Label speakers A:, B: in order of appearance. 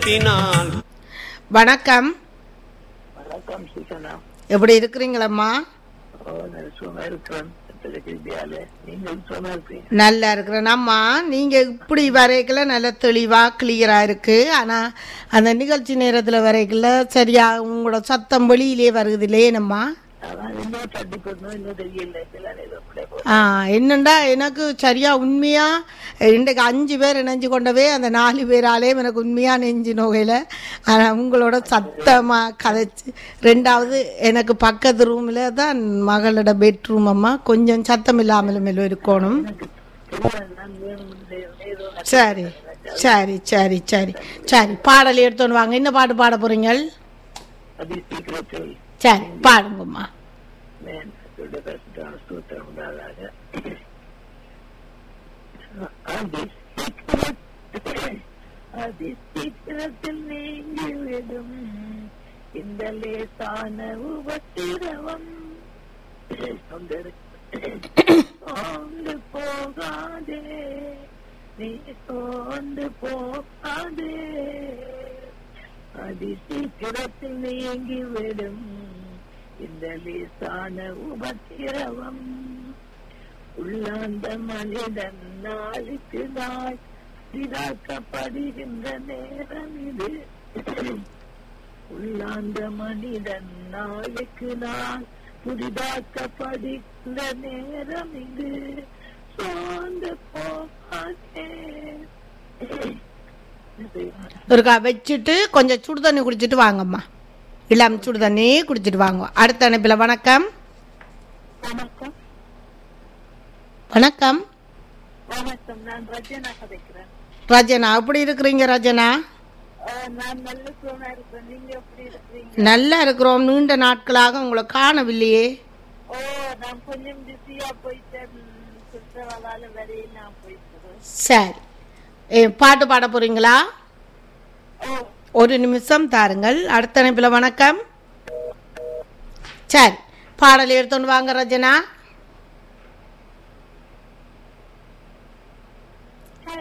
A: கட்டினால்
B: வணக்கம்
C: வணக்கம் சூசனா
B: எப்படி இருக்கிறீங்களம்மா
C: ஓ நல்ல சுகமா இருக்கிறேன் கிருபியால நீங்கள் சுகமா இருக்கீங்க
B: நல்லா இருக்கிறேன் அம்மா நீங்கள் இப்படி வரைக்கல நல்ல தெளிவாக கிளியராக இருக்குது ஆனால் அந்த நிகழ்ச்சி நேரத்தில் வரைக்கல சரியா உங்களோட சத்தம் வெளியிலே வருது இல்லையேனம்மா
C: அதான் இன்னும் தட்டி போடணும் இன்னும் தெரியல இதெல்லாம் ஏதோ பிள்ளை போ
B: ஆ என்னண்டா எனக்கு சரியா உண்மையா இன்றைக்கு அஞ்சு பேர் இணைஞ்சு கொண்டவே அந்த நாலு பேராலே எனக்கு உண்மையா நெஞ்சு நோகையில் ஆனால் உங்களோட சத்தமாக கதைச்சு ரெண்டாவது எனக்கு பக்கத்து ரூமில் தான் மகளோட பெட்ரூம் அம்மா கொஞ்சம் சத்தம் இல்லாமலும் இருக்கணும்
C: நான் வேணும் ஏதோ
B: சரி சரி சரி சரி சரி பாடல் எடுத்துன்னு வாங்க என்ன பாட்டு பாட போறீங்க
C: அதி சீக்கிரத்தில்
B: சரி பாடுங்கம்மா
C: மேன் பிரசித்தான ஸ்தோத்திரம் உண்டாதாக அதி சீக்கிரத்தில் அதி சீக்கிரத்தில் நீங்கிவிடும் இந்த லேசான உபத்திரவம் சோர்ந்து போகாதே நீ சோர்ந்து போகாதே அதி சீக்கிரத்தில் நீங்கிவிடும் இந்த லேசான உபத்திரவம் உள்ளாந்த மனிதன் நாளுக்கு நாள் இதாக்கப்படுகின்ற நேரம் இது உள்ளாந்த மனிதன் நாளுக்கு நாள் புதிதாக்கப்படுகின்ற நேரம் இது சோர்ந்து போகாதே
B: ஒருக்கா வச்சுட்டு கொஞ்சம் சுடு தண்ணி குடிச்சிட்டு வாங்கம்மா இளம் சுடு தண்ணி குடிச்சிட்டு வாங்க அடுத்த அனுப்பில் வணக்கம்
C: வணக்கம்
B: வணக்கம்
C: வணக்கம் நான் ரஜனா கதைக்கிறேன்
B: ரஜனா எப்படி இருக்கிறீங்க ரஜனா
C: அஹ் நான் நல்ல சோனா இருக்கேன் நீங்க எப்படி இருக்கிறீங்க
B: நல்லா இருக்கிறோம் நீண்ட நாட்களாக உங்களை காணவில்லையே
C: ஓ நான் கொஞ்சம் பிஸியா போயிட்டேன் சுற்றுலாவால வரையே நான் போயிட்டேன்
B: சரி ஏ, பாட்டு பாட போறீங்களா
C: ஓ
B: ஒரு நிமிஷம் தாருங்கள் அடுத்த அனுப்பில் வணக்கம் சரி பாடல் எடுத்துன்னு வாங்க ரஜனா